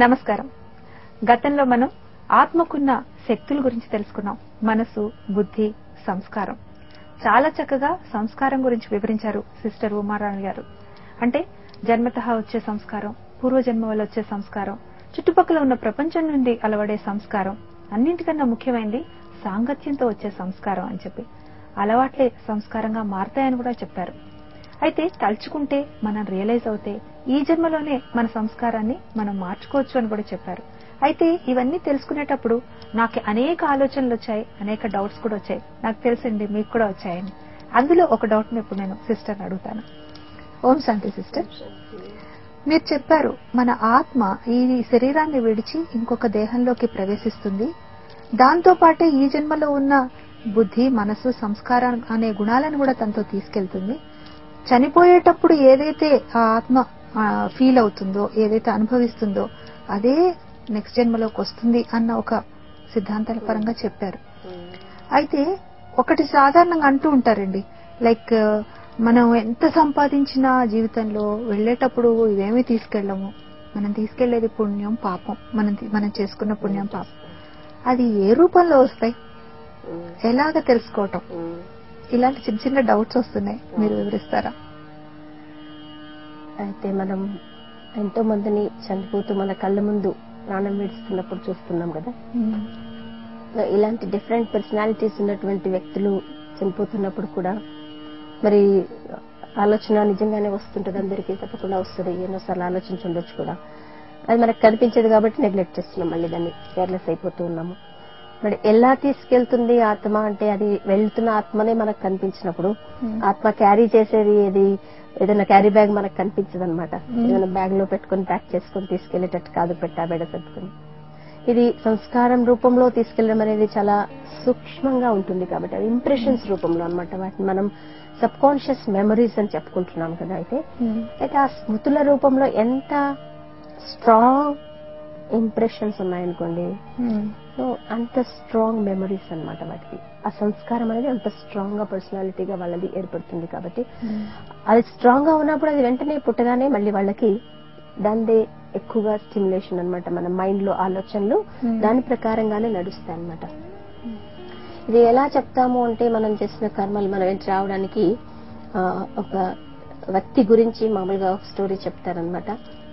నమస్కారం గతంలో మనం ఆత్మకున్న శక్తుల గురించి తెలుసుకున్నాం మనసు బుద్ధి సంస్కారం చాలా చక్కగా సంస్కారం గురించి వివరించారు సిస్టర్ ఉమారాణి గారు అంటే జన్మత వచ్చే సంస్కారం పూర్వజన్మ వల్ల వచ్చే సంస్కారం చుట్టుపక్కల ఉన్న ప్రపంచం నుండి అలవడే సంస్కారం అన్నింటికన్నా ముఖ్యమైనది సాంగత్యంతో వచ్చే సంస్కారం అని చెప్పి అలవాట్లే సంస్కారంగా మారతాయని కూడా చెప్పారు అయితే తలుచుకుంటే మనం రియలైజ్ అవుతే ఈ జన్మలోనే మన సంస్కారాన్ని మనం మార్చుకోవచ్చు అని కూడా చెప్పారు అయితే ఇవన్నీ తెలుసుకునేటప్పుడు నాకు అనేక ఆలోచనలు వచ్చాయి అనేక డౌట్స్ కూడా వచ్చాయి నాకు తెలుసండి మీకు కూడా వచ్చాయని అందులో ఒక డౌట్ ఇప్పుడు నేను సిస్టర్ అడుగుతాను ఓం శాంతి సిస్టర్ మీరు చెప్పారు మన ఆత్మ ఈ శరీరాన్ని విడిచి ఇంకొక దేహంలోకి ప్రవేశిస్తుంది దాంతో పాటే ఈ జన్మలో ఉన్న బుద్ధి మనసు సంస్కారం అనే గుణాలను కూడా తనతో తీసుకెళ్తుంది చనిపోయేటప్పుడు ఏదైతే ఆ ఆత్మ ఫీల్ అవుతుందో ఏదైతే అనుభవిస్తుందో అదే నెక్స్ట్ జన్మలోకి వస్తుంది అన్న ఒక సిద్ధాంతాల పరంగా చెప్పారు అయితే ఒకటి సాధారణంగా అంటూ ఉంటారండి లైక్ మనం ఎంత సంపాదించినా జీవితంలో వెళ్ళేటప్పుడు ఇవేమీ తీసుకెళ్ళము మనం తీసుకెళ్లేది పుణ్యం పాపం మనం మనం చేసుకున్న పుణ్యం పాపం అది ఏ రూపంలో వస్తాయి ఎలాగ తెలుసుకోవటం ఇలాంటి చిన్న చిన్న డౌట్స్ వస్తున్నాయి మీరు వివరిస్తారా అయితే మనం ఎంతో మందిని చనిపోతూ మన కళ్ళ ముందు ప్రాణం విడుస్తున్నప్పుడు చూస్తున్నాం కదా ఇలాంటి డిఫరెంట్ పర్సనాలిటీస్ ఉన్నటువంటి వ్యక్తులు చనిపోతున్నప్పుడు కూడా మరి ఆలోచన నిజంగానే వస్తుంటది అందరికీ తప్పకుండా వస్తుంది ఎన్నోసార్లు ఆలోచించి ఉండొచ్చు కూడా అది మనకు కనిపించదు కాబట్టి నెగ్లెక్ట్ చేస్తున్నాం మళ్ళీ దాన్ని కేర్లెస్ అయిపోతూ ఉన్నాము మరి ఎలా తీసుకెళ్తుంది ఆత్మ అంటే అది వెళ్తున్న ఆత్మనే మనకు కనిపించినప్పుడు ఆత్మ క్యారీ చేసేది ఏది ఏదైనా క్యారీ బ్యాగ్ మనకు కనిపించదు అనమాట ఏదైనా బ్యాగ్ లో పెట్టుకుని ప్యాక్ చేసుకుని తీసుకెళ్లేటట్టు కాదు పెట్టా బెడ పెట్టుకుని ఇది సంస్కారం రూపంలో తీసుకెళ్లడం అనేది చాలా సూక్ష్మంగా ఉంటుంది కాబట్టి అది ఇంప్రెషన్స్ రూపంలో అనమాట వాటిని మనం సబ్ కాన్షియస్ మెమరీస్ అని చెప్పుకుంటున్నాం కదా అయితే అయితే ఆ స్మృతుల రూపంలో ఎంత స్ట్రాంగ్ ఇంప్రెషన్స్ ఉన్నాయనుకోండి సో అంత స్ట్రాంగ్ మెమరీస్ అనమాట వాటికి ఆ సంస్కారం అనేది అంత స్ట్రాంగ్ గా పర్సనాలిటీగా వాళ్ళది ఏర్పడుతుంది కాబట్టి అది స్ట్రాంగ్ గా ఉన్నప్పుడు అది వెంటనే పుట్టగానే మళ్ళీ వాళ్ళకి దానిదే ఎక్కువగా స్టిమ్యులేషన్ అనమాట మన మైండ్ లో ఆలోచనలు దాని ప్రకారంగానే నడుస్తాయి అనమాట ఇది ఎలా చెప్తాము అంటే మనం చేసిన కర్మలు మనం వెంట రావడానికి ఒక వ్యక్తి గురించి మామూలుగా ఒక స్టోరీ చెప్తారనమాట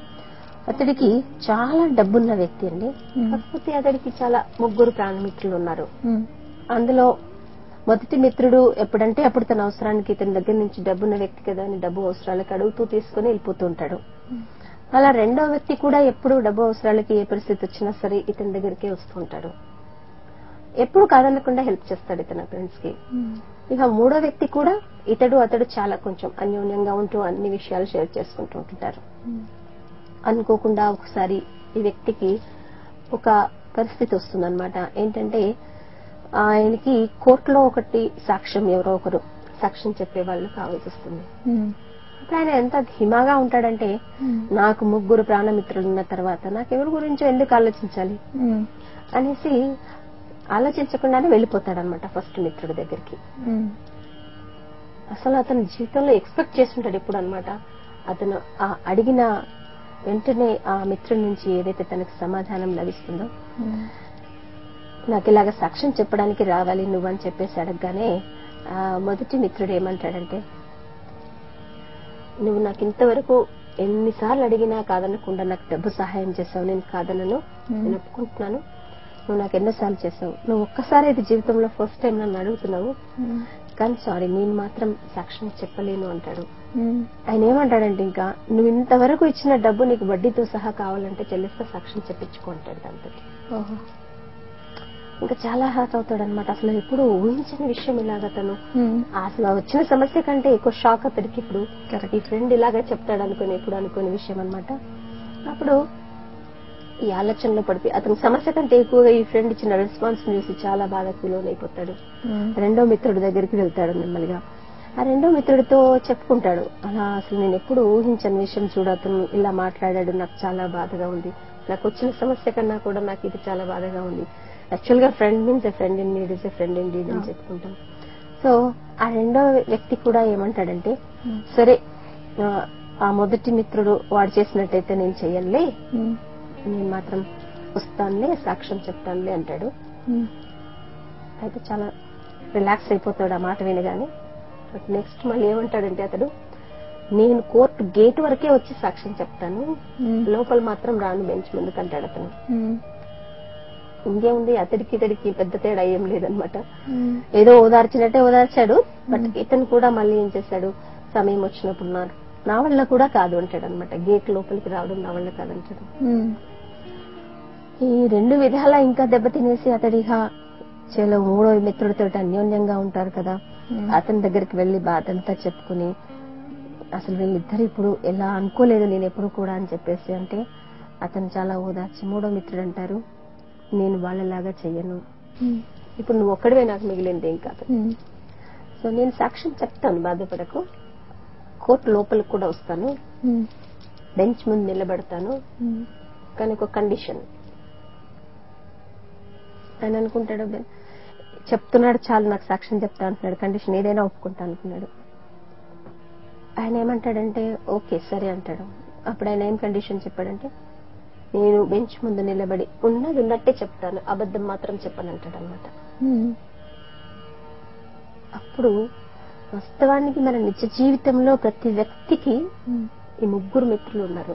అతడికి చాలా డబ్బున్న వ్యక్తి అండి కాకపోతే అతడికి చాలా ముగ్గురు ప్రాణమిత్రులు ఉన్నారు అందులో మొదటి మిత్రుడు ఎప్పుడంటే అప్పుడు తన అవసరానికి ఇతని దగ్గర నుంచి డబ్బున్న వ్యక్తి కదా అని డబ్బు అవసరాలకు అడుగుతూ తీసుకుని వెళ్ళిపోతూ ఉంటాడు అలా రెండో వ్యక్తి కూడా ఎప్పుడు డబ్బు అవసరాలకి ఏ పరిస్థితి వచ్చినా సరే ఇతని దగ్గరికే వస్తూ ఉంటాడు ఎప్పుడు కాదనకుండా హెల్ప్ చేస్తాడు ఇతని ఫ్రెండ్స్ కి ఇక మూడో వ్యక్తి కూడా ఇతడు అతడు చాలా కొంచెం అన్యోన్యంగా ఉంటూ అన్ని విషయాలు షేర్ చేసుకుంటూ ఉంటుంటారు అనుకోకుండా ఒకసారి ఈ వ్యక్తికి ఒక పరిస్థితి వస్తుందన్నమాట ఏంటంటే ఆయనకి కోర్టులో ఒకటి సాక్ష్యం ఎవరో ఒకరు సాక్ష్యం చెప్పే వాళ్ళు కావాల్సి వస్తుంది అప్పుడు ఆయన ఎంత ధీమాగా ఉంటాడంటే నాకు ముగ్గురు ప్రాణమిత్రులు ఉన్న తర్వాత నాకు ఎవరి గురించో ఎందుకు ఆలోచించాలి అనేసి ఆలోచించకుండానే వెళ్ళిపోతాడనమాట ఫస్ట్ మిత్రుడి దగ్గరికి అసలు అతను జీవితంలో ఎక్స్పెక్ట్ చేస్తుంటాడు ఎప్పుడు అనమాట అతను ఆ అడిగిన వెంటనే ఆ మిత్రుడి నుంచి ఏదైతే తనకు సమాధానం లభిస్తుందో నాకు ఇలాగ సాక్ష్యం చెప్పడానికి రావాలి నువ్వని చెప్పేసి అడగగానే ఆ మొదటి మిత్రుడు ఏమంటాడంటే నువ్వు నాకు ఇంతవరకు ఎన్నిసార్లు అడిగినా కాదనకుండా నాకు డబ్బు సహాయం చేసావు నేను కాదనను నేను ఒప్పుకుంటున్నాను నువ్వు నాకు ఎన్నోసార్లు చేసావు నువ్వు ఒక్కసారి ఇది జీవితంలో ఫస్ట్ టైం నన్ను అడుగుతున్నావు కానీ సారీ నేను మాత్రం సాక్ష్యం చెప్పలేను అంటాడు ఆయన ఏమంటాడంటే ఇంకా నువ్వు ఇంతవరకు ఇచ్చిన డబ్బు నీకు వడ్డీతో సహా కావాలంటే చెల్లిస్తే సాక్ష్యం చెప్పించుకో అంటాడు దాంతో ఇంకా చాలా హర్ట్ అవుతాడు అనమాట అసలు ఎప్పుడు ఊహించని విషయం ఇలాగ తను అసలు వచ్చిన సమస్య కంటే ఎక్కువ షాక్ అతడికి ఇప్పుడు ఈ ఫ్రెండ్ ఇలాగా చెప్తాడు అనుకుని ఎప్పుడు అనుకునే విషయం అనమాట అప్పుడు ఈ ఆలోచనలో పడిపోయి అతని సమస్య కంటే ఎక్కువగా ఈ ఫ్రెండ్ ఇచ్చిన రెస్పాన్స్ చూసి చాలా బాగా ఫీలోన్ అయిపోతాడు రెండో మిత్రుడి దగ్గరికి వెళ్తాడు నెమ్మదిగా ఆ రెండో మిత్రుడితో చెప్పుకుంటాడు అలా అసలు నేను ఎప్పుడు ఊహించని విషయం చూడ అతను ఇలా మాట్లాడాడు నాకు చాలా బాధగా ఉంది నాకు వచ్చిన సమస్య కన్నా కూడా నాకు ఇది చాలా బాధగా ఉంది యాక్చువల్ గా friend means a friend in need is a friend indeed అని చెప్పుకుంటాం సో ఆ రెండో వ్యక్తి కూడా ఏమంటాడంటే సరే ఆ మొదటి మిత్రుడు వాడు చేసినట్టయితే నేను చెయ్యనులే నేను మాత్రం వస్తానులే సాక్ష్యం చెప్తానులే అంటాడు అయితే చాలా రిలాక్స్ అయిపోతాడు ఆ మాట వినగానే బట్ నెక్స్ట్ మళ్ళీ ఏమంటాడంటే అతడు నేను కోర్టు గేట్ వరకే వచ్చి సాక్ష్యం చెప్తాను లోపల మాత్రం రాను బెంచ్ ముందుకు అంటాడు అతను ఇంకేముంది అతడికి ఇతడికి పెద్ద తేడా ఏం లేదనమాట ఏదో ఓదార్చినట్టే ఓదార్చాడు బట్ ఇతను కూడా మళ్ళీ ఏం చేశాడు సమయం వచ్చినప్పుడు నా నా వల్ల కూడా కాదు అంటాడు అనమాట గేట్ లోపలికి రావడం నా వల్ల కాదంటాడు ఈ రెండు విధాల ఇంకా దెబ్బతినేసి అతడిగా చేలో మూడో మిత్రుడితో అన్యోన్యంగా ఉంటారు కదా అతని దగ్గరికి వెళ్లి బాధ అంతా చెప్పుకుని అసలు వీళ్ళిద్దరు ఇప్పుడు ఎలా అనుకోలేదు నేను ఎప్పుడు కూడా అని చెప్పేసి అంటే అతను చాలా ఓదార్చి మూడో మిత్రుడు అంటారు నేను వాళ్ళలాగా చెయ్యను ఇప్పుడు నువ్వు ఒక్కడివే నాకు మిగిలింది ఏం కాదు సో నేను సాక్ష్యం చెప్తాను బాధపడకు కోర్టు లోపలికి కూడా వస్తాను బెంచ్ ముందు నిలబడతాను కానీ ఒక కండిషన్ ఆయన అనుకుంటాడు "బె- చెప్తున్నాడు చాలు నాకు సాక్ష్యం చెప్తా అంటున్నాడు కండిషన్ ఏదైనా ఒప్పుకుంటా అనుకున్నాడు ఆయన ఏమంటాడంటే ఓకే సరే అంటాడు అప్పుడు ఆయన ఏం కండిషన్ చెప్పాడంటే నేను బెంచ్ ముందు నిలబడి ఉన్నది ఉన్నట్టే చెప్తాను అబద్ధం మాత్రం చెప్పను అంటాడు అనమాట అప్పుడు వాస్తవానికి మన నిజ జీవితంలో ప్రతి వ్యక్తికి ఈ ముగ్గురు మిత్రులు ఉన్నారు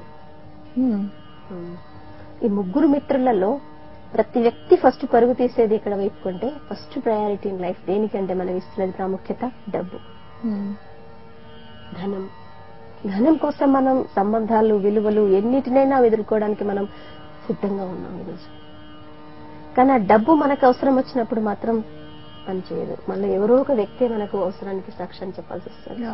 ఈ ముగ్గురు మిత్రులలో ప్రతి వ్యక్తి ఫస్ట్ పరుగు తీసేది ఇక్కడ వైపుకుంటే ఫస్ట్ ప్రయారిటీ ఇన్ లైఫ్ దేనికంటే మనం ఇస్తున్నది ప్రాముఖ్యత డబ్బు ధనం ధనం కోసం మనం సంబంధాలు విలువలు ఎన్నిటినైనా ఎదుర్కోవడానికి మనం సిద్ధంగా ఉన్నాం ఈరోజు కానీ ఆ డబ్బు మనకు అవసరం వచ్చినప్పుడు మాత్రం పనిచేయదు మళ్ళీ ఎవరో ఒక వ్యక్తే మనకు అవసరానికి సాక్ష్యం చెప్పాల్సి వస్తుంది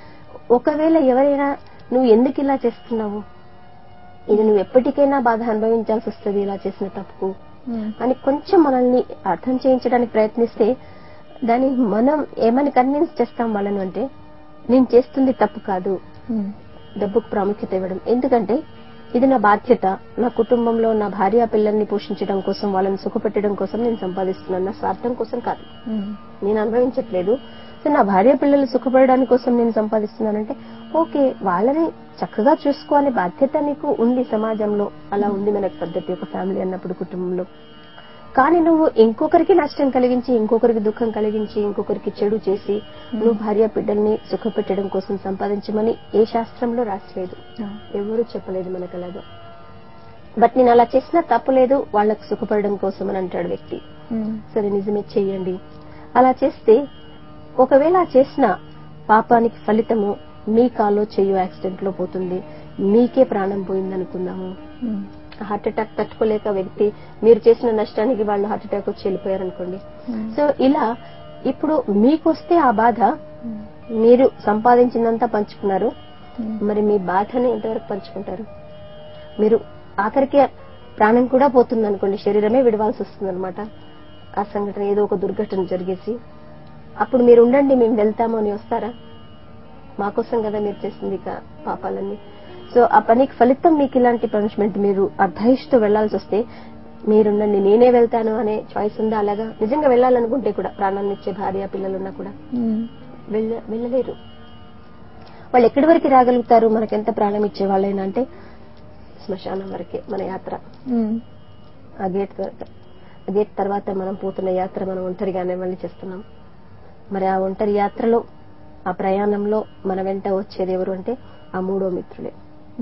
ఒకవేళ ఎవరైనా నువ్వు ఎందుకు ఇలా చేస్తున్నావు ఇది నువ్వు ఎప్పటికైనా బాధ అనుభవించాల్సి వస్తుంది ఇలా చేసిన తప్పుకు అని కొంచెం మనల్ని అర్థం చేయించడానికి ప్రయత్నిస్తే దాన్ని మనం ఏమని కన్విన్స్ చేస్తాం వాళ్ళని అంటే నేను చేస్తుంది తప్పు కాదు డబ్బుకు ప్రాముఖ్యత ఇవ్వడం ఎందుకంటే ఇది నా బాధ్యత నా కుటుంబంలో నా భార్య పిల్లల్ని పోషించడం కోసం వాళ్ళని సుఖపెట్టడం కోసం నేను సంపాదిస్తున్నాను నా స్వార్థం కోసం కాదు నేను అనుభవించట్లేదు సో నా భార్య పిల్లలు సుఖపడడానికి కోసం నేను సంపాదిస్తున్నానంటే ఓకే వాళ్ళని చక్కగా చూసుకోవాలి బాధ్యత నీకు ఉంది సమాజంలో అలా ఉంది మనకు పద్ధతి ఒక ఫ్యామిలీ అన్నప్పుడు కుటుంబంలో కానీ నువ్వు ఇంకొకరికి నష్టం కలిగించి ఇంకొకరికి దుఃఖం కలిగించి ఇంకొకరికి చెడు చేసి నువ్వు భార్య బిడ్డల్ని సుఖపెట్టడం కోసం సంపాదించమని ఏ శాస్త్రంలో రాసలేదు ఎవరు చెప్పలేదు మనకు అలాగా బట్ నేను అలా చేసినా తప్పులేదు వాళ్ళకు సుఖపడడం కోసం అని అంటాడు వ్యక్తి సరే నిజమే చెయ్యండి అలా చేస్తే ఒకవేళ ఆ చేసిన పాపానికి ఫలితము మీ కాలో చెయ్యు యాక్సిడెంట్ లో పోతుంది మీకే ప్రాణం పోయింది అనుకుందాము హార్ట్ అటాక్ తట్టుకోలేక వ్యక్తి మీరు చేసిన నష్టానికి వాళ్ళు హార్ట్ అటాక్ వచ్చి వెళ్ళిపోయారు అనుకోండి సో ఇలా ఇప్పుడు మీకొస్తే ఆ బాధ మీరు సంపాదించిందంతా పంచుకున్నారు మరి మీ బాధని ఎంతవరకు పంచుకుంటారు మీరు ఆఖరికి ప్రాణం కూడా పోతుంది అనుకోండి శరీరమే విడవాల్సి వస్తుంది అనమాట ఆ సంఘటన ఏదో ఒక దుర్ఘటన జరిగేసి అప్పుడు మీరు ఉండండి మేము వెళ్తాము అని వస్తారా మాకోసం కదా మీరు చేసింది ఇక పాపాలన్నీ సో ఆ పనికి ఫలితం మీకు ఇలాంటి పనిష్మెంట్ మీరు అర్ధాయిష్తో వెళ్లాల్సి వస్తే మీరుండండి నేనే వెళ్తాను అనే చాయిస్ ఉందా అలాగా నిజంగా వెళ్ళాలనుకుంటే కూడా ప్రాణాన్ని ఇచ్చే భార్య పిల్లలున్నా కూడా వెళ్ళ వెళ్ళలేరు వాళ్ళు ఎక్కడి వరకు రాగలుగుతారు మనకెంత ప్రాణం ఇచ్చే వాళ్ళైనా అంటే శ్మశానం వరకే మన యాత్ర ఆ గేట్ వరకు ఆ గేట్ తర్వాత మనం పోతున్న యాత్ర మనం ఒంటరిగానే మళ్ళీ చేస్తున్నాం మరి ఆ ఒంటరి యాత్రలో ఆ ప్రయాణంలో మన వెంట వచ్చేది ఎవరు అంటే ఆ మూడో మిత్రులే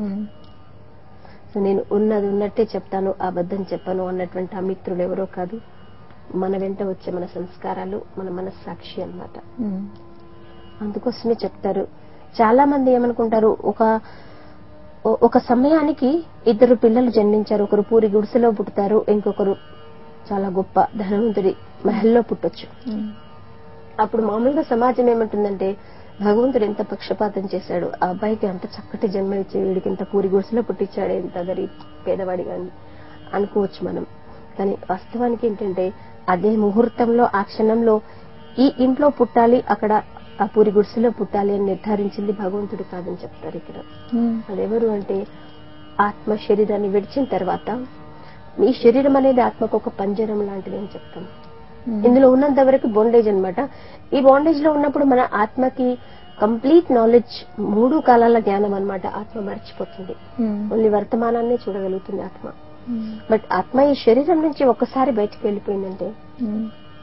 సో నేను ఉన్నది ఉన్నట్టే చెప్తాను అబద్ధం చెప్పను అన్నటువంటి ఆ మిత్రులు ఎవరో కాదు మన వెంట వచ్చే మన సంస్కారాలు మన మనస్సాక్షి అన్నమాట అందుకోసమే చెప్తారు చాలా మంది ఏమనుకుంటారు ఒక ఓ- ఒక సమయానికి ఇద్దరు పిల్లలు జన్మించారు ఒకరు పూరి గుడిసెలో పుడతారు ఇంకొకరు చాలా గొప్ప ధనవంతుడి మహల్లో పుట్టొచ్చు అప్పుడు మామూలుగా సమాజం ఏమంటుందంటే భగవంతుడు ఎంత పక్షపాతం చేశాడు ఆ అబ్బాయికి అంత చక్కటి జన్మ ఇచ్చి వీడికి ఇంత పూరి గుడిసెలో పుట్టించాడు ఎంత గరి పేదవాడి అని అనుకోవచ్చు మనం కానీ వాస్తవానికి ఏంటంటే అదే ముహూర్తంలో ఆ క్షణంలో ఈ ఇంట్లో పుట్టాలి అక్కడ ఆ పూరి గుడిసెలో పుట్టాలి అని నిర్ధారించింది భగవంతుడు కాదని చెప్తారు ఇక్కడ అదెవరు అంటే ఆత్మ శరీరాన్ని విడిచిన తర్వాత మీ శరీరం అనేది ఆత్మకు ఒక పంజరం లాంటిది అని చెప్తాం ఇందులో ఉన్నంత వరకు బాండేజ్ అన్నమాట ఈ బాండేజ్ లో ఉన్నప్పుడు మన ఆత్మకి కంప్లీట్ నాలెడ్జ్ మూడు కాలాల జ్ఞానం అన్నమాట ఆత్మ మర్చిపోతుంది ఓన్లీ వర్తమానాన్నే చూడగలుగుతుంది ఆత్మ ఉమ్, బట్ ఆత్మ ఈ శరీరం నుంచి ఒక్కసారి బయటికి వెళ్ళిపోయిందంటే ఉమ్,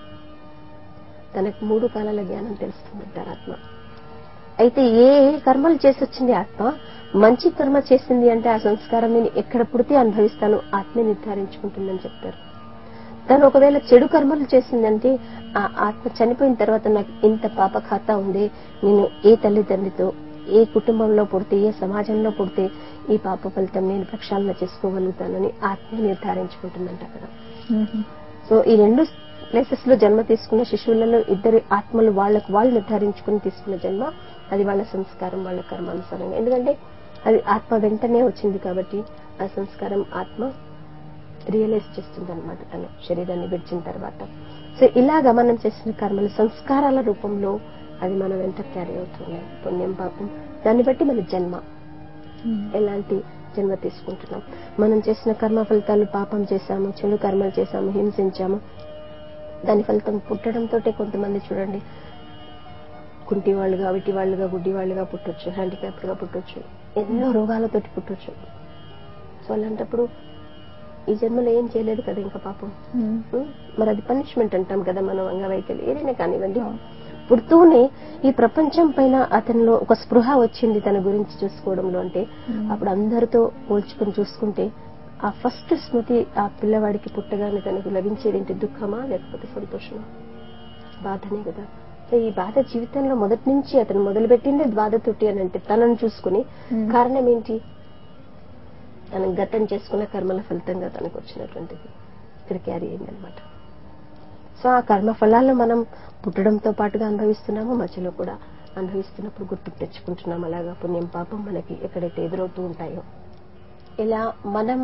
తనకు మూడు కాలాల జ్ఞానం తెలుస్తుందంటారు ఆత్మ అయితే ఏ ఏ కర్మలు చేసి వచ్చింది ఆత్మ మంచి కర్మ చేసింది అంటే ఆ సంస్కారం నేను ఎక్కడ పుడితే అనుభవిస్తాను ఆత్మే నిర్ధారించుకుంటుందని చెప్తారు తను ఒకవేళ చెడు కర్మలు చేసిందంటే ఆ ఆత్మ చనిపోయిన తర్వాత నాకు ఇంత పాప ఖాతా ఉంది నేను ఏ తల్లిదండ్రితో ఏ కుటుంబంలో పుడితే ఏ సమాజంలో పుడితే ఈ పాప ఫలితం నేను ప్రక్షాళన చేసుకోగలుగుతానని ఆత్మే నిర్ధారించుకుంటుందంట అక్కడ ఉమ్, సో ఈ రెండు ప్లేసెస్ లో జన్మ తీసుకున్న శిశువులలో ఇద్దరి ఆత్మలు వాళ్ళకు వాళ్ళు నిర్ధారించుకుని తీసుకున్న జన్మ అది వాళ్ళ సంస్కారం వాళ్ళ కర్మానుసారంగా ఎందుకంటే అది ఆత్మ వెంటనే వచ్చింది కాబట్టి ఆ సంస్కారం ఆత్మ రియలైజ్ చేస్తుంది అనమాట తను శరీరాన్ని విడిచిన తర్వాత సో ఇలాగా మనం చేసిన కర్మలు సంస్కారాల రూపంలో అది మన వెంట క్యారీ అవుతున్నాయి పుణ్యం పాపం దాన్ని బట్టి మన జన్మ ఉమ్, ఎలాంటి జన్మ తీసుకుంటున్నాం మనం చేసిన కర్మ ఫలితాలు పాపం చేశాము చెడు కర్మలు చేశాము హింసించాము దాని ఫలితం పుట్టడంతో కొంతమంది చూడండి కుంటి వాళ్ళుగా విటి వాళ్ళుగా గుడ్డి వాళ్ళుగా పుట్టొచ్చు హ్యాండిక్యాప్డ్ గా పుట్టొచ్చు ఎన్నో రోగాలతోటి పుట్టొచ్చు సో అలాంటప్పుడు ఈ జన్మలో ఏం చేయలేదు కదా ఇంకా పాపం ఉమ్, ఉం? మరి అది పనిష్మెంట్ అంటాం కదా మనం అంగవైకల్యం ఏదైనా కానివ్వండి అవును. పుడుతూనే ఈ ప్రపంచం పైన అతనిలో ఒక స్పృహ వచ్చింది తన గురించి చూసుకోవడంలో అంటే ఉమ్. అప్పుడు అందరితో పోల్చుకొని చూసుకుంటే ఆ ఫస్ట్ స్మృతి ఆ పిల్లవాడికి పుట్టగానే తనకు లభించేది ఏంటి దుఃఖమా లేకపోతే సంతోషమా బాధనే కదా సో ఈ బాధ జీవితంలో మొదటి నుంచి అతను మొదలుపెట్టిందే బాధతోటి అని అంటే తనను చూసుకుని ఉమ్. కారణం ఏంటి తన గతం చేసుకున్న కర్మల ఫలితంగా తనకు వచ్చినటువంటిది ఇక్కడ క్యారీ అయిందనమాట సో ఆ కర్మ ఫలాలను మనం పుట్టడంతో పాటుగా అనుభవిస్తున్నాము మధ్యలో కూడా అనుభవిస్తున్నప్పుడు గుర్తుకు తెచ్చుకుంటున్నాం అలాగా పుణ్యం పాపం మనకి ఎక్కడైతే ఎదురవుతూ ఉంటాయో ఇలా మనం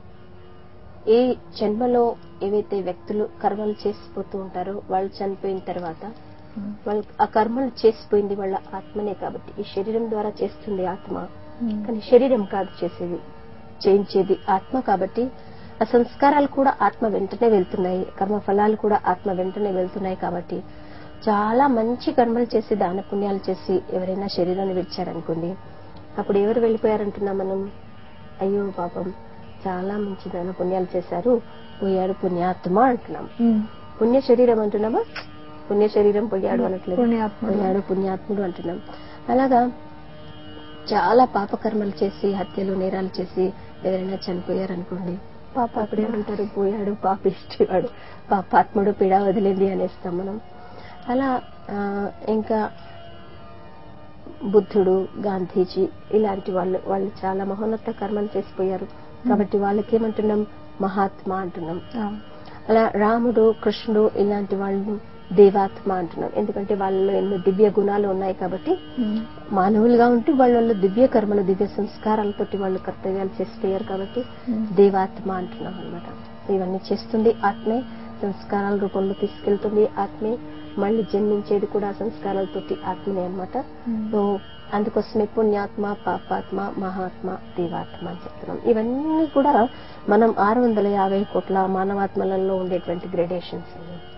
ఏ జన్మలో ఏవైతే వ్యక్తులు కర్మలు చేసిపోతూ ఉంటారో వాళ్ళు చనిపోయిన తర్వాత ఉమ్, వాళ్ళు ఆ కర్మలు చేసిపోయింది వాళ్ళ ఆత్మనే కాబట్టి ఈ శరీరం ద్వారా చేస్తుంది ఆత్మ ఉమ్, కానీ శరీరం కాదు చేసేది చేయించేది ఆత్మ కాబట్టి ఆ సంస్కారాలు కూడా ఆత్మ వెంటనే వెళ్తున్నాయి కర్మ ఫలాలు కూడా ఆత్మ వెంటనే వెళ్తున్నాయి కాబట్టి చాలా మంచి కర్మలు చేసి దాన పుణ్యాలు చేసి ఎవరైనా శరీరాన్ని విడిచారనుకోండి అప్పుడు ఎవరు వెళ్ళిపోయారంటున్నాం మనం అయ్యో పాపం చాలా మంచి దాన పుణ్యాలు చేశారు పోయాడు పుణ్యాత్మ అంటున్నాం ఉమ్, పుణ్య శరీరం అంటున్నామా పుణ్య శరీరం పోయాడు అనట్లేదు పుణ్యాత్ముడు. పోయాడు పుణ్యాత్ముడు అంటున్నాం అలాగా చాలా పాపకర్మలు చేసి హత్యలు నేరాలు చేసి ఎవరైనా చనిపోయారనుకోండి పాప అప్పుడు ఏమంటారు పోయాడు పాపిష్టి వాడు పాపాత్ముడు పిడ వదిలింది అనేస్తాం మనం అలా ఆ, ఇంకా బుద్ధుడు గాంధీజీ ఇలాంటి వాళ్ళు వాళ్ళు చాలా మహోన్నత కర్మలు చేసిపోయారు కాబట్టి వాళ్ళకి ఏమంటున్నాం మహాత్మా అంటున్నాం ఆ, అలా రాముడు కృష్ణుడు ఇలాంటి వాళ్ళు దేవాత్మ అంటున్నాం ఎందుకంటే వాళ్ళలో ఎన్నో దివ్య గుణాలు ఉన్నాయి కాబట్టి ఉమ్, మానవులుగా ఉంటూ వాళ్ళలో దివ్య కర్మలు దివ్య సంస్కారాలతోటి వాళ్ళు కర్తవ్యాలు చేసిపోయారు కాబట్టి ఉమ్, దేవాత్మ అంటున్నాం అనమాట ఇవన్నీ చేస్తుంది ఆత్మే సంస్కారాల రూపంలో తీసుకెళ్తుంది ఆత్మే మళ్ళీ జన్మించేది కూడా ఆ సంస్కారాలతోటి ఆత్మనే అనమాట ఉమ్. సో అందుకోసమే పుణ్యాత్మ పాపాత్మ మహాత్మ దేవాత్మ అని చెప్తున్నాం ఇవన్నీ కూడా మనం ఆరు వందల యాభై కోట్ల మానవాత్మలలో ఉండేటువంటి గ్రేడేషన్స్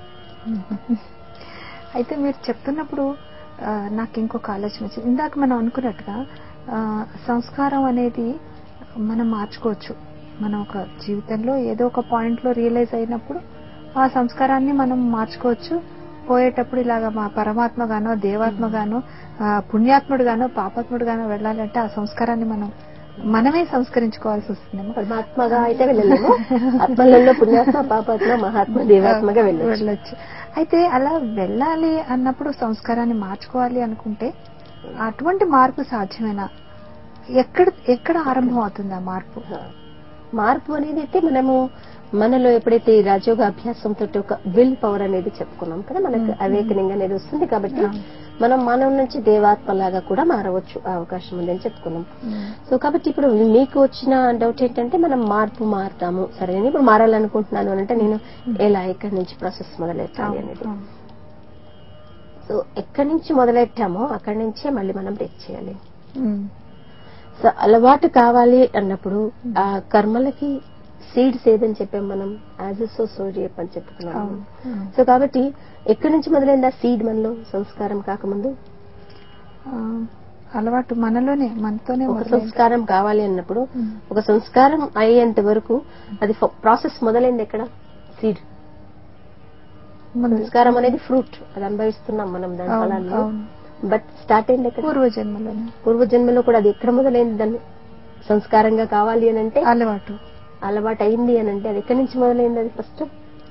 అయితే మీరు చెప్తున్నప్పుడు ఆ, నాకు ఇంకొక ఆలోచన వచ్చింది ఇందాక మనం అనుకున్నట్టుగా ఆ, సంస్కారం అనేది మనం మార్చుకోవచ్చు మనం ఒక జీవితంలో ఏదో ఒక పాయింట్ లో రియలైజ్ అయినప్పుడు ఆ సంస్కారాన్ని మనం మార్చుకోవచ్చు పోయేటప్పుడు ఇలాగ మా పరమాత్మ గానో దేవాత్మ గానో ఆ, పుణ్యాత్ముడు గానో పాపాత్ముడు గానో వెళ్ళాలంటే ఆ సంస్కారాన్ని మనం మనమే సంస్కరించుకోవాల్సి వస్తుందేమో పరమాత్మగా అయితే వెళ్ళలేము ఆత్మలలో పుణ్యాత్మ పాపాత్మ మహాత్మ దేవాత్మగా వెళ్ళచ్చు వెళ్ళొచ్చు అయితే అలా వెళ్ళాలి అన్నప్పుడు సంస్కారాన్ని మార్చుకోవాలి అనుకుంటే అటువంటి మార్పు సాధ్యమేనా ఎక్కడ ఎక్కడ ఆరంభం అవుతుంది ఆ మార్పు మార్పు అనేది అయితే మనము మనలో ఎప్పుడైతే ఈ రాజయోగ అభ్యాసంతో ఒక విల్ పవర్ అనేది చెప్పుకున్నాం కదా మనకు మ్మ్. అవేకనింగ్ అనేది వస్తుంది కాబట్టి ఆ. మనం మానవుల నుంచి దేవాత్మలాగా కూడా మారవచ్చు ఆ అవకాశం ఉందని చెప్పుకున్నాం ఉమ్, సో కాబట్టి ఇప్పుడు మీకు వచ్చిన డౌట్ ఏంటంటే మనం మార్పు మారుతాము సరే నేను ఇప్పుడు మారాలనుకుంటున్నాను అని అంటే నేను ఎలా ఎక్కడి నుంచి ప్రాసెస్ మొదలెట్టాలి అవును, అనేది అవును. సో ఎక్కడి నుంచి మొదలెట్టామో అక్కడి నుంచే మళ్ళీ మనం బ్రేక్ చేయాలి ఉమ్, సో అలవాటు కావాలి అన్నప్పుడు ఆ కర్మలకి సీడ్స్ ఏదని చెప్పాం మనం యాజ్ సో సో అని చెప్పుకున్నాం అవును, అవును. సో కాబట్టి ఎక్కడి నుంచి మొదలైంది ఆ సీడ్ మనలో సంస్కారం కాకముందు ఆ, అలవాటు మనలోనే మనతోనే ఒక మొదలైంది. సంస్కారం కావాలి అన్నప్పుడు ఉమ్. ఒక సంస్కారం అయ్యేంత వరకు అది ప్రాసెస్ మొదలైంది ఎక్కడ సీడ్ ముందు. సంస్కారం అనేది ఫ్రూట్ అది అనుభవిస్తున్నాం మనం దాని అవును, ఫలాన్ని అవును. బట్ స్టార్ట్ అయింది ఎక్కడ పూర్వ జన్మలోనే పూర్వ జన్మలో కూడా అది ఎక్కడ మొదలైంది దాన్ని సంస్కారంగా కావాలి అని అంటే అలవాటు అలవాటు అయింది అని అంటే అది ఎక్కడి నుంచి మొదలైంది అది ఫస్ట్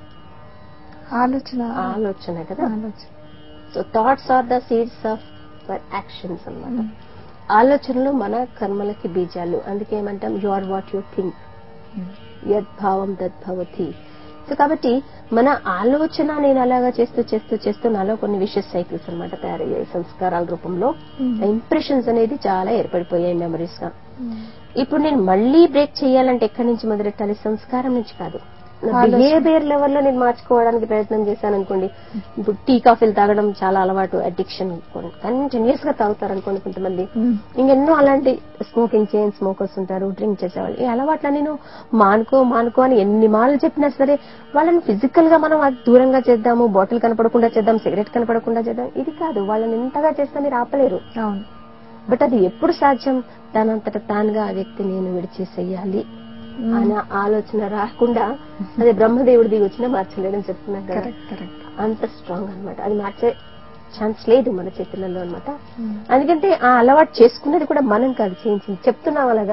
ఆలోచన ఆలోచన కదా ఆలోచన so thoughts are the seeds of for actions అన్నమాట ఉమ్. ఆలోచనలు మన కర్మలకి బీజాలు అందుకే ఏమంటాం you are what you think um. యద్భావం తద్భవతి సో కాబట్టి మన ఆలోచన నేను అలాగా చేస్తూ చేస్తూ చేస్తూ నాలో కొన్ని విషయస్ సైకిల్స్ అన్నమాట తయారయ్యాయి సంస్కారాల రూపంలో ఉమ్. ఇంప్రెషన్స్ అనేది చాలా ఏర్పడిపోయాయి మెమరీస్ గా ఉమ్. ఇప్పుడు నేను మళ్ళీ బ్రేక్ చేయాలంటే ఎక్కడి నుంచి మొదలెట్టాలి సంస్కారం నుంచి కాదు ఆలోచన. బిహేవియర్ లెవెల్ లో నేను మార్చుకోవడానికి ప్రయత్నం చేశాను అనుకోండి ఇప్పుడు టీ కాఫీలు తాగడం చాలా అలవాటు అడిక్షన్ అనుకోండి కంటిన్యూస్ గా తాగుతారు అనుకోండి కొంతమంది ఉమ్. ఇంకెన్నో అలాంటి స్మోకింగ్ చైన్ స్మోకర్స్ ఉంటారు డ్రింక్ చేసేవాళ్ళు ఈ అలవాట్ల నేను మానుకో మానుకో అని ఎన్ని మాటలు చెప్పినా సరే వాళ్ళని ఫిజికల్ గా మనం అది దూరంగా చేద్దాము బాటిల్ కనపడకుండా చేద్దాం సిగరెట్ కనపడకుండా చేద్దాం ఇది కాదు వాళ్ళని ఎంతగా చేస్తే మీరు ఆపలేరు అవును బట్ అది ఎప్పుడు సాధ్యం దానంతట తానుగా ఆ వ్యక్తి నేను విడిచేసేయాలి ఉమ్. అనే ఆలోచన రాకుండా అదే బ్రహ్మదేవుడి దిగి వచ్చినా మార్చలేడని చెప్తున్నాను కదా కరెక్ట్ కరెక్ట్ అంత స్ట్రాంగ్ అన్నమాట అది మార్చే ఛాన్స్ లేదు మన చేతులలో అన్నమాట ఉమ్. ఎందుకంటే ఆ అలవాటు చేసుకున్నది కూడా మనం కాదు చేయించింది చెప్తున్నాం అలాగా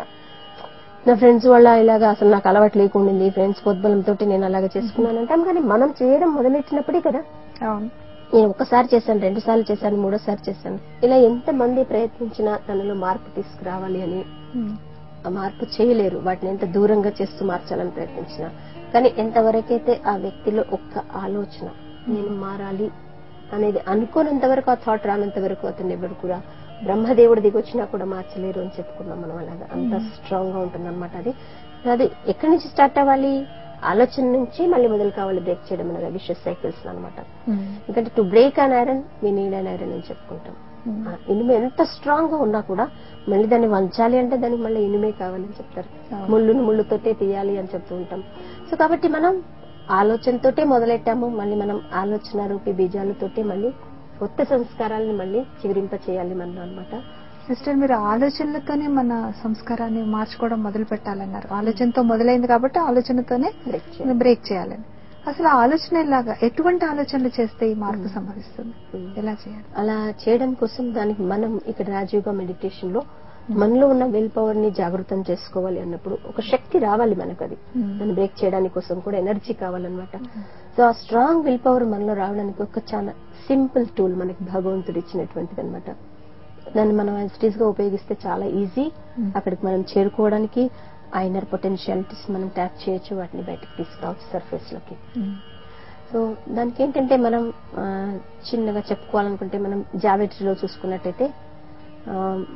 నా ఫ్రెండ్స్ వల్ల ఇలాగా అసలు నాకు అలవాటు లేకుండింది ఫ్రెండ్స్ పొద్దుబలంతో నేను అలాగా చేసుకున్నాను అంటాం కానీ మనం చేయడం మొదలెట్టినప్పుడే కదా అవును నేను ఒకసారి చేశాను రెండు సార్లు చేశాను మూడోసారి చేశాను ఇలా ఎంత మంది ప్రయత్నించినా తనలో మార్పు తీసుకురావాలి అని ఉమ్. ఆ మార్పు చేయలేరు వాటిని ఎంత దూరంగా చేస్తూ మార్చాలని ప్రయత్నించినా కానీ ఎంతవరకైతే ఆ వ్యక్తిలో ఒక్క ఆలోచన నేను మారాలి అనేది అనుకోనంత వరకు ఆ థాట్ రానంత వరకు అతన్ని ఎవరు కూడా బ్రహ్మదేవుడి దిగి వచ్చినా కూడా మార్చలేరు అని చెప్పుకున్నాం మనం అలాగా అంత స్ట్రాంగ్ గా ఉంటుంది అనమాట అది అది ఎక్కడి నుంచి స్టార్ట్ అవ్వాలి ఆలోచన నుంచి మళ్ళీ మొదలు కావాలి బ్రేక్ చేయడం అనేది విషస్ సైకిల్స్ అనమాట ఉమ్. ఎందుకంటే to break an iron me need an iron అని చెప్పుకుంటాం ఉమ్. ఆ ఇనుము ఎంత స్ట్రాంగ్ గా ఉన్నా కూడా మళ్ళీ దాన్ని వంచాలి అంటే దానికి మళ్ళీ ఇనుమే కావాలని చెప్తారు అవును. ముళ్ళును ముళ్ళుతోటే తీయాలి అని చెప్తూ ఉంటాం సో కాబట్టి మనం ఆలోచనతోటే మొదలెట్టాము మళ్ళీ మనం ఆలోచన రూపి బీజాలతోటే మళ్ళీ కొత్త సంస్కారాలను మళ్ళీ చిగురింప చేయాలి మనం అనమాట సిస్టర్ మీరు ఆలోచనలతోనే మన సంస్కారాన్ని మార్చుకోవడం మొదలు పెట్టాలన్నారు ఆలోచనతో మొదలైంది కాబట్టి ఆలోచనతోనే బ్రేక్ చేయాలి బ్రేక్ చేయాలని అసలు ఆ ఆలోచన ఎలాగా ఎటువంటి ఆలోచనలు చేస్తే ఈ మార్పు సంభవిస్తుంది ఉమ్. ఎలా చేయాలి అలా చేయడం కోసం దానికి మనం ఇక్కడ రాజీవ్గా మెడిటేషన్ లో మనలో ఉన్న విల్ పవర్ ని జాగృతం చేసుకోవాలి అన్నప్పుడు ఒక శక్తి రావాలి మనకు అది Hmm. దాన్ని బ్రేక్ చేయడానికి కోసం కూడా ఎనర్జీ కావాలన్నమాట సో ఆ స్ట్రాంగ్ విల్ పవర్ మనలో రావడానికి ఒక చాలా సింపుల్ టూల్ మనకి భగవంతుడు ఇచ్చినటువంటిది అనమాట దాన్ని మనం యాజిటీస్ గా ఉపయోగిస్తే చాలా ఈజీ Hmm. అక్కడికి మనం చేరుకోవడానికి ఆ ఇన్నర్ పొటెన్షియాలిటీస్ మనం ట్యాప్ చేయొచ్చు వాటిని బయటకు తీసుకురావచ్చు సర్ఫేస్ లోకి ఉమ్. సో దానికి ఏంటంటే మనం ఆ, చిన్నగా చెప్పుకోవాలనుకుంటే మనం జామెట్రీలో చూసుకున్నట్టయితే ఆ,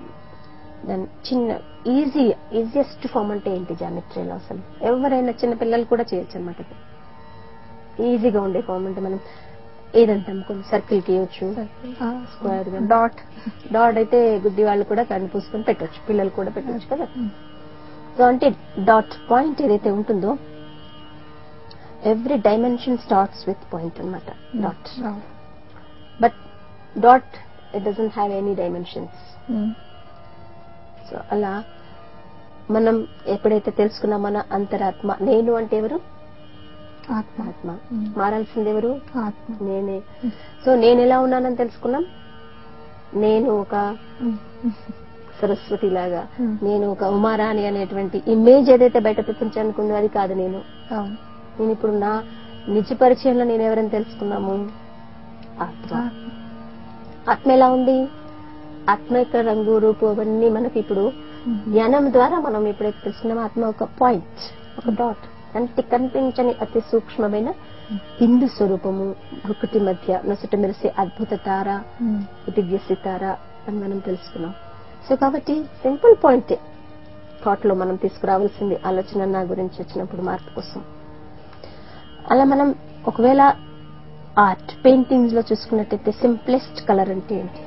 దాని చిన్న ఈజీ ఈజియెస్ట్ ఫామ్ అంటే ఏంటి జామెట్రీలో అసలు ఎవరైనా చిన్న పిల్లలు కూడా చేయొచ్చు అనమాట ఈజీగా ఉండే ఫామ్ అంటే మనం ఏదంటాం కొన్ని సర్కిల్ గీయొచ్చు ఆ, స్క్వేర్ గా డాట్ డాట్ అయితే గుడ్డి వాళ్ళు కూడా కన్ను పూసుకొని పెట్టొచ్చు పిల్లలు కూడా పెట్టొచ్చు కదా ఉమ్. సో అంటే డాట్ పాయింట్ ఏదైతే ఉంటుందో every dimension starts with point అనమాట డాట్ అవును. But dot it doesn't have any dimensions um. So అలా మనం ఎప్పుడైతే తెలుసుకున్నా మన అంతరాత్మ నేను అంటే ఎవరు ఆత్మ ఆత్మ ఉమ్. మారాల్సింది ఎవరు ఆత్మ నేనే సో నేను ఎలా ఉన్నానని తెలుసుకున్నాం నేను ఒక ఉమ్. సరస్వతి లాగా Hmm. నేను ఒక ఉమారాణి అనేటువంటి ఇమేజ్ ఏదైతే బయట ప్రపంచానికి ఉందో అది కాదు నేను అవును నేను ఇప్పుడు నా నిజ పరిచయంలో నేను ఎవరని తెలుసుకున్నాము ఆత్మ ఆత్మ. ఆత్మ ఎలా ఉంది ఆత్మ యొక్క రంగు రూపు అవన్నీ మనకి ఇప్పుడు ఉమ్. జ్ఞానం ద్వారా మనం ఎప్పుడైతే తెలుసుకున్నామో ఆత్మ ఒక పాయింట్ ఒక డాట్ కంటి కనిపించని అతి సూక్ష్మమైన బిందు స్వరూపము భృకుటి మధ్య నొసట మెరిసే అద్భుత తార ఉమ్. దివ్యసి తార అని మనం తెలుసుకున్నాం సో కాబట్టి సింపుల్ పాయింట్ థాట్ లో మనం తీసుకురావాల్సింది ఆలోచన నా గురించి వచ్చినప్పుడు మార్పు కోసం అలా మనం ఒకవేళ ఆర్ట్ పెయింటింగ్స్ లో చూసుకున్నట్టయితే సింప్లెస్ట్ కలర్ అంటే ఏంటి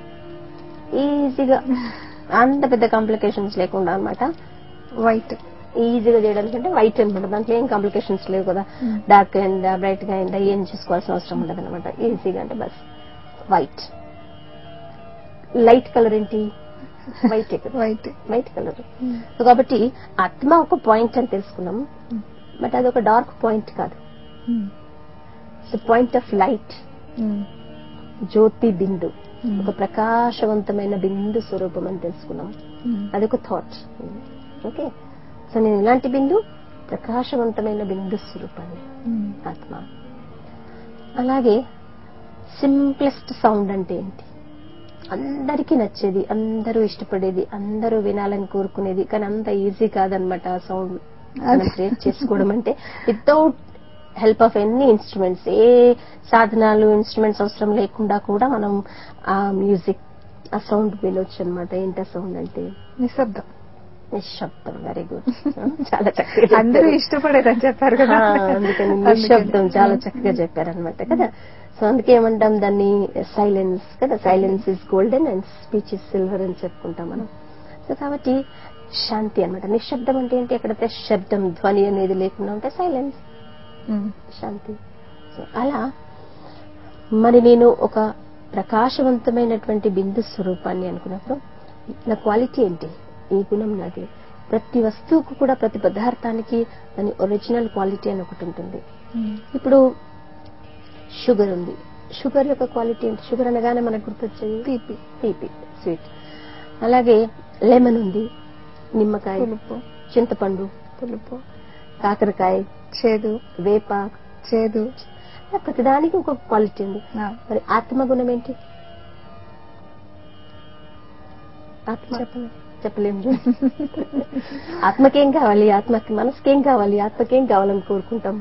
ఈజీగా అంత పెద్ద కాంప్లికేషన్స్ లేకుండా అన్నమాట వైట్ ఈజీగా చేయడానికి అంటే వైట్ అనమాట దాంట్లో ఏం కాంప్లికేషన్స్ లేవు కదా Hmm. డార్క్ అయిందా బ్రైట్ గా అయిందా ఏం చేసుకోవాల్సిన అవసరం ఉండదు అనమాట ఈజీగా అంటే బస్ వైట్ లైట్ కలర్ ఏంటి white white white colour so కాబట్టి ఆత్మ ఒక పాయింట్ అని తెలుసుకున్నాం బట్ అది ఒక డార్క్ పాయింట్ కాదు సో పాయింట్ ఆఫ్ లైట్ జ్యోతి బిందు ఒక ప్రకాశవంతమైన బిందు స్వరూపం అని తెలుసుకున్నాం అదొక థాట్ ఓకే సో నేను ఇలాంటి బిందు ప్రకాశవంతమైన బిందు స్వరూపాన్ని ఆత్మ అలాగే సింప్లెస్ట్ సౌండ్ అంటే ఏంటి అందరికీ నచ్చేది అందరూ ఇష్టపడేది అందరూ వినాలని కోరుకునేది కానీ అంత ఈజీ కాదనమాట ఆ సౌండ్ మనం క్రియేట్ చేసుకోవడం అంటే వితౌట్ హెల్ప్ ఆఫ్ ఎన్ని ఇన్స్ట్రుమెంట్స్ ఏ సాధనాలు ఇన్స్ట్రుమెంట్స్ అవసరం లేకుండా కూడా మనం ఆ మ్యూజిక్ ఆ సౌండ్ వినొచ్చు అనమాట ఏంటి ఆ సౌండ్ అంటే నిశ్శబ్దం నిశ్శబ్దం వెరీ గుడ్ చాలా చక్కగా అందరూ చెప్పారు. ఇష్టపడేదని చెప్పారు కదా ఆ, అందుకని నిశ్శబ్దం చాలా చక్కగా చెప్పారనమాట కదా సో అందుకే ఏమంటాం దాన్ని సైలెన్స్ కదా silence is golden and speech is silver అని చెప్పుకుంటాం మనం సో కాబట్టి శాంతి అన్నమాట నిశ్శబ్దం అంటే ఏంటి ఎక్కడైతే శబ్దం ధ్వని అనేది లేకుండా ఉంటే సైలెన్స్ ఉమ్. శాంతి సో అలా మరి నేను ఒక ప్రకాశవంతమైనటువంటి బిందు స్వరూపాన్ని అనుకున్నప్పుడు నా క్వాలిటీ ఏంటి ఈ గుణం నాది ప్రతి వస్తువుకు కూడా ప్రతి పదార్థానికి దాని ఒరిజినల్ క్వాలిటీ అని ఒకటి ఉంటుంది ఉమ్. ఇప్పుడు షుగర్ ఉంది షుగర్ యొక్క క్వాలిటీ ఏంటి షుగర్ అనగానే మనకు గుర్తొచ్చేది తీపి తీపి స్వీట్ అలాగే లెమన్ ఉంది నిమ్మకాయ పులుపు చింతపండు పులుపు కాకరకాయ చేదు వేప చేదు ఇలా ప్రతిదానికి ఒక క్వాలిటీ ఉంది ఆ, మరి ఆత్మగుణం ఏంటి ఆత్మ చెప్పండి చెప్పలేము ఆత్మకేం కావాలి ఆత్మకి మనసుకేం కావాలి ఆత్మకేం కావాలని కోరుకుంటాం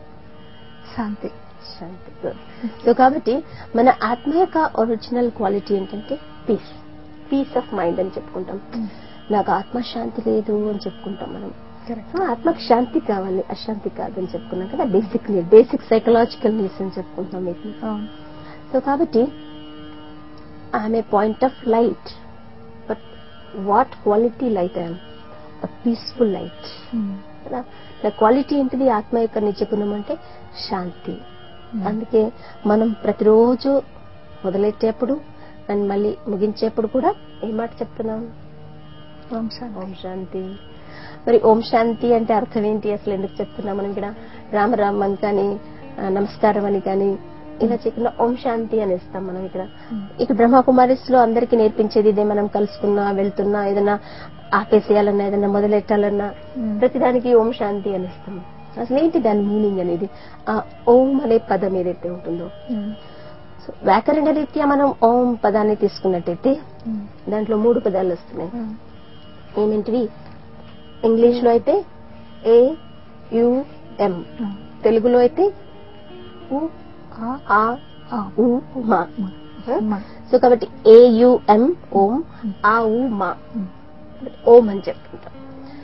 శాంతి శాంతి సో కాబట్టి మన ఆత్మ యొక్క ఒరిజినల్ క్వాలిటీ ఏంటంటే పీస్ పీస్ ఆఫ్ మైండ్ అని చెప్పుకుంటాం నాకు ఆత్మశాంతి లేదు అని చెప్పుకుంటాం మనం కరెక్ట్ సో ఆత్మకు శాంతి కావాలి అశాంతి కాదని చెప్పుకున్నాం కదా basic need basic psychological needs అని చెప్పుకుంటున్నాం వీటిని అవును సో కాబట్టి ఆమె point of light but what quality light I'm peaceful light um. కదా నా క్వాలిటీ ఏంటిది ఆత్మ యొక్క నిజ గుణం అంటే శాంతి అందుకే మనం ప్రతిరోజు మొదలెట్టేప్పుడు అండ్ మళ్ళీ ముగించేప్పుడు కూడా ఏ మాట చెప్తున్నాం ఓం శాంతి ఓం శాంతి మరి ఓం శాంతి అంటే అర్థం ఏంటి అసలు ఎందుకు చెప్తున్నాం మనం ఇక్కడ రామరామ్ అని కానీ ఆ, నమస్కారం అని కానీ ఇలా చేయకుండా ఓం శాంతి అని ఇస్తాం మనం ఇక్కడ ఇక్కడ బ్రహ్మకుమారిస్ లో అందరికి నేర్పించేది ఇదే మనం కలుసుకున్నా వెళ్తున్నా ఏదైనా ఆపేసేయాలన్నా ఏదైనా మొదలెట్టాలన్నా ఉమ్. ప్రతిదానికి ఓం శాంతి అని ఇస్తాం అసలు ఏంటి దాని మీనింగ్ అనేది ఆ ఓం అనే పదం ఏదైతే ఉంటుందో ఉమ్. సో వ్యాకరణ రీత్యా మనం ఓం పదాన్ని తీసుకున్నట్టయితే ఉమ్. దాంట్లో మూడు పదాలు వస్తున్నాయి ఉమ్. ఏమిటివి ఇంగ్లీష్ లో అయితే ఏ యు ఎం ఉమ్. తెలుగులో అయితే ఉ ఆ ఆ ఆ ఉ మా మా. సో కాబట్టి ఏయుఎం ఓం ఆ ఉ మా ఉమ్. ఓం అని చెప్పుకుంటాం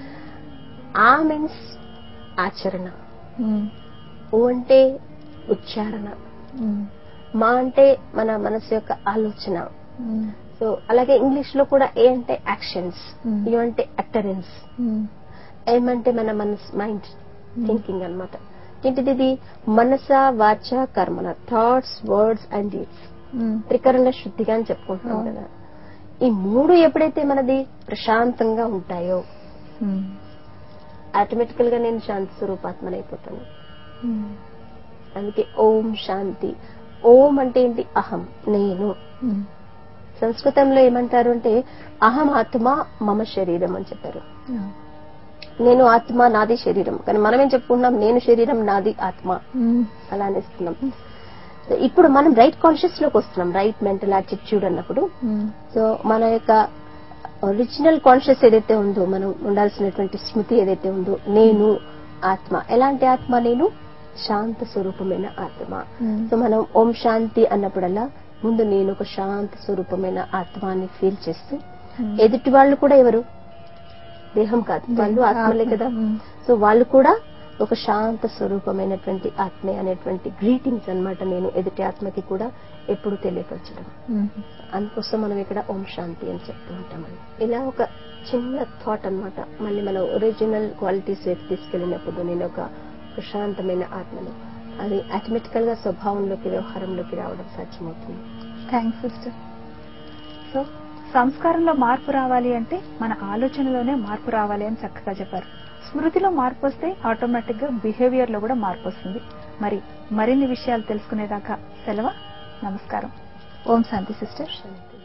ఆ మీన్స్ ఆచరణ ఉమ్. ఓ అంటే ఉచ్చారణ ఉమ్. మా అంటే మన మనసు యొక్క ఆలోచన ఉమ్. సో అలాగే ఇంగ్లీష్ లో కూడా ఏ అంటే యాక్షన్స్ Hmm. యు అంటే అటరెన్స్ ఉమ్. ఏమంటే మన మనస్ మైండ్ థింకింగ్ అన్నమాట ఏంటిది ఇది మనస వాచ కర్మన thoughts words and deeds um. త్రికరణ శుద్ధిగా అని చెప్పుకుంటున్నాం అవును. కదా ఈ మూడు ఎప్పుడైతే మనది ప్రశాంతంగా ఉంటాయో ఉమ్. ఆటోమేటికల్ గా నేను శాంతి స్వరూపాత్మనైపోతాను ఉమ్. అందుకే ఓం శాంతి ఓం అంటే ఏంటి అహం నేను ఉమ్. సంస్కృతంలో ఏమంటారు అంటే అహం ఆత్మ మమ శరీరం అని చెప్పారు ఆ. నేను ఆత్మ నాది శరీరం కానీ మనం ఏం చెప్పుకుంటున్నాం నేను శరీరం నాది ఆత్మ ఉమ్. అలా అనేస్తున్నాం ఇప్పుడు మనం రైట్ కాన్షియస్ లోకి వస్తున్నాం రైట్ మెంటల్ యాటిట్యూడ్ అన్నప్పుడు ఉమ్. సో మన యొక్క ఒరిజినల్ కాన్షియస్ ఏదైతే ఉందో మనం ఉండాల్సినటువంటి స్మృతి ఏదైతే ఉందో నేను ఆత్మ ఎలాంటి ఆత్మ నేను శాంత స్వరూపమైన ఆత్మ ఉమ్. సో మనం ఓం శాంతి అన్నప్పుడల్లా ముందు నేను ఒక శాంత స్వరూపమైన ఆత్మ అని ఫీల్ చేస్తూ ఉమ్. ఎదుటి వాళ్ళు కూడా ఎవరు దేహం కాదు వాళ్ళు ఆత్మలే ఆత్మ. కదా ఉమ్. సో వాళ్ళు కూడా ఒక శాంత స్వరూపమైనటువంటి ఆత్మే అనేటువంటి గ్రీటింగ్స్ అన్నమాట నేను ఎదుటి ఆత్మకి కూడా ఎప్పుడు తెలియపరచడం ఉమ్. అందుకోసం మనం ఇక్కడ ఓం శాంతి అని చెప్తూ ఉంటామని ఇలా ఒక చిన్న థాట్ అన్నమాట మళ్ళీ మనం ఒరిజినల్ క్వాలిటీస్ వైపు తీసుకెళ్ళినప్పుడు నేను ఒక ప్రశాంతమైన ఆత్మను అది ఆటోమేటికల్ గా స్వభావంలోకి వ్యవహారంలోకి రావడం సాధ్యమవుతుంది థ్యాంక్స్ సిస్టర్ సో సంస్కారంలో మార్పు రావాలి అంటే మన ఆలోచనలోనే మార్పు రావాలి అని చక్కగా చెప్పారు స్మృతిలో మార్పు వస్తే ఆటోమేటిక్ గా బిహేవియర్ లో కూడా మార్పు వస్తుంది మరి మరిన్ని విషయాలు తెలుసుకునేదాకా సెలవు నమస్కారం ఓం శాంతి సిస్టర్ శాంతి